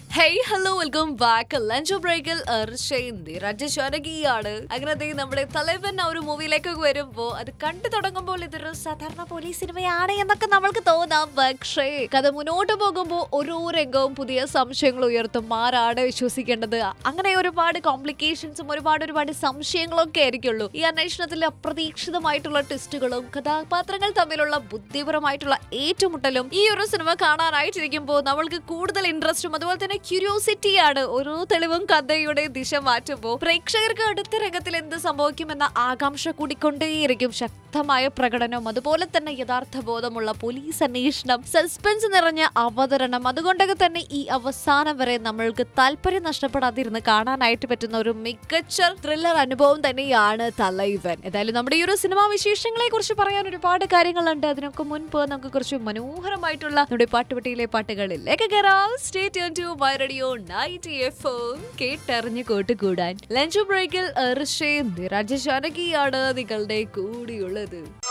hey hello welcome back lunch ബ്രേക്കിൽ രാജശാനകിയാണ് അങ്ങനെ ദേ നമ്മുടെ തലവൻ ആ ഒരു മൂവിയിലേക്ക് വരുമ്പോ അത് കണ്ടു തുടങ്ങുമ്പോൾ ഇതൊരു സാധാരണ പോലീസ് സിനിമയാണ് എന്നൊക്കെ നമ്മൾക്ക് തോന്നാം പക്ഷേ കഥ മുന്നോട്ട് പോകുമ്പോൾ ഓരോ രംഗവും പുതിയ സംശയങ്ങൾ ഉയർത്തും ആരാണ് വിശ്വസിക്കേണ്ടത് അങ്ങനെ ഒരുപാട് കോംപ്ലിക്കേഷൻസും ഒരുപാട് ഒരുപാട് സംശയങ്ങളൊക്കെ ആയിരിക്കുള്ളൂ ഈ അന്വേഷണത്തിൽ അപ്രതീക്ഷിതമായിട്ടുള്ള ടെസ്റ്റുകളും കഥാപാത്രങ്ങൾ തമ്മിലുള്ള ബുദ്ധിപരമായിട്ടുള്ള ഏറ്റുമുട്ടലും ഈ ഒരു സിനിമ കാണാനായിട്ടിരിക്കുമ്പോൾ നമ്മൾക്ക് കൂടുതൽ ഇൻട്രസ്റ്റും അതുപോലെ തന്നെ ക്യൂരിയോസിറ്റിയാണ് ഓരോ തെളിവും കഥയുടെ ദിശ മാറ്റുമ്പോൾ പ്രേക്ഷകർക്ക് അടുത്ത രംഗത്തിൽ എന്ത് സംഭവിക്കുമെന്ന ആകാംക്ഷ കൂടിക്കൊണ്ടേയിരിക്കും ശക്തമായ പ്രകടനം അതുപോലെ തന്നെ യഥാർത്ഥ ബോധമുള്ള പോലീസ് അന്വേഷണം സസ്പെൻസ് നിറഞ്ഞ അവതരണം അതുകൊണ്ടൊക്കെ തന്നെ ഈ അവസാനം വരെ നമ്മൾക്ക് താല്പര്യം നഷ്ടപ്പെടാതിരുന്ന് കാണാനായിട്ട് പറ്റുന്ന ഒരു മികച്ച ത്രില്ലർ അനുഭവം തന്നെയാണ് തലൈവൻ ഏതായാലും നമ്മുടെ ഈ ഒരു സിനിമാ വിശേഷങ്ങളെ കുറിച്ച് പറയാൻ ഒരുപാട് കാര്യങ്ങളുണ്ട് അതിനൊക്കെ മുൻപ് നമുക്ക് കുറച്ച് മനോഹരമായിട്ടുള്ള നമ്മുടെ പാട്ടുപെട്ടിയിലെ പാട്ടുകളിലേക്ക് കയറാം stay tune to my radio night F കേട്ടറിഞ്ഞ് കൂട്ടുകൂടാൻ ലഞ്ച് ബ്രേക്കിൽ ഋഷേ നിരാജ ശാനകിയാണ് നിങ്ങളുടെ കൂടിയുള്ളത്